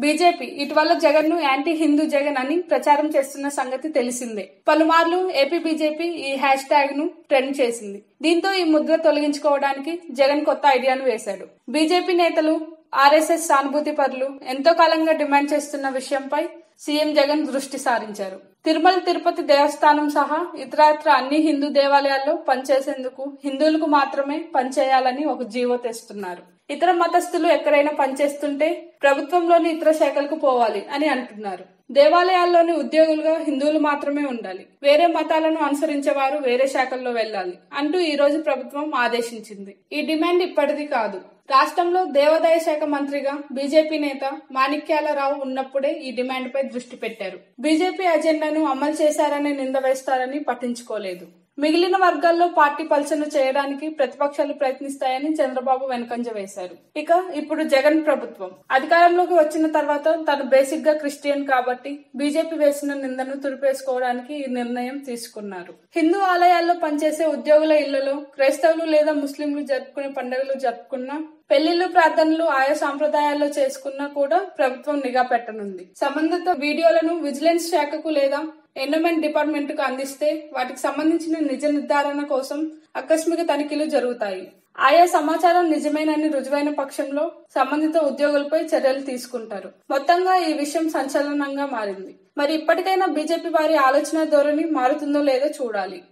BJP ఇటీవల జగన్ ను anti Hindu Jagan అని ప్రచారం చేస్తున్న సంగతి తెలిసిందే పలుమార్లు ఏపీ బీజేపీ ఈ హ్యాష్ ట్యాగ్ ను ట్రెండ్ చేసింది దీంతో ఈ ముద్ర తొలగించుకోవడానికి జగన్ కొత్త ఐడియాను వేశాడు బీజేపీ నేతలు ఆర్ఎస్ఎస్ సానుభూతి పరులు ఎంతో కాలంగా డిమాండ్ చేస్తున్న విషయంపై సీఎం జగన్ దృష్టి సారించారు తిరుమల తిరుపతి దేవస్థానం సహా ఇతరత్ర అన్ని హిందూ దేవాలయాల్లో పనిచేసేందుకు హిందువులకు మాత్రమే పనిచేయాలని ఒక జీవో తెస్తున్నారు ఇతర మతస్థులు ఎక్కడైనా పనిచేస్తుంటే ప్రభుత్వంలోని ఇతర శాఖలకు పోవాలి అని అంటున్నారు దేవాలయాల్లోని ఉద్యోగులుగా హిందువులు మాత్రమే ఉండాలి వేరే మతాలను అనుసరించే వారు వేరే శాఖల్లో వెళ్ళాలి అంటూ ఈ రోజు ప్రభుత్వం ఆదేశించింది ఈ డిమాండ్ ఇప్పటిది కాదు రాష్ట్రంలో దేవాదాయ శాఖ మంత్రిగా బీజేపీ నేత మాణిక్యాలరావు ఉన్నప్పుడే ఈ డిమాండ్ పై దృష్టి పెట్టారు బీజేపీ అజెండాను అమలు చేశారని నింద వేస్తారని పట్టించుకోలేదు మిగిలిన వర్గాల్లో పార్టీ పలచన చేయడానికి ప్రతిపక్షాలు ప్రయత్నిస్తాయని చంద్రబాబు వెనకంజ వేశారు ఇక ఇప్పుడు జగన్ ప్రభుత్వం అధికారంలోకి వచ్చిన తర్వాత తను బేసిక్ గా క్రిస్టియన్ కాబట్టి బీజేపీ వేసిన నిందను తుడిపేసుకోవడానికి ఈ నిర్ణయం తీసుకున్నారు హిందూ ఆలయాల్లో పనిచేసే ఉద్యోగుల ఇళ్లలో క్రైస్తవులు లేదా ముస్లింలు జరుపుకునే పండుగలు జరుపుకున్నా పెళ్లిళ్లు ప్రార్థనలు ఆయా సాంప్రదాయాల్లో చేసుకున్నా కూడా ప్రభుత్వం నిఘా పెట్టనుంది సంబంధిత వీడియోలను విజిలెన్స్ శాఖకు లేదా ఎండోమెంట్ డిపార్ట్మెంట్ కు అందిస్తే వాటికి సంబంధించిన నిజ నిర్ధారణ కోసం ఆకస్మిక తనిఖీలు జరుగుతాయి ఆయా సమాచారం నిజమేనని రుజువైన పక్షంలో సంబంధిత ఉద్యోగులపై చర్యలు తీసుకుంటారు మొత్తంగా ఈ విషయం సంచలనంగా మారింది మరి ఇప్పటికైనా బీజేపీ వారి ఆలోచన ధోరణి మారుతుందో లేదో చూడాలి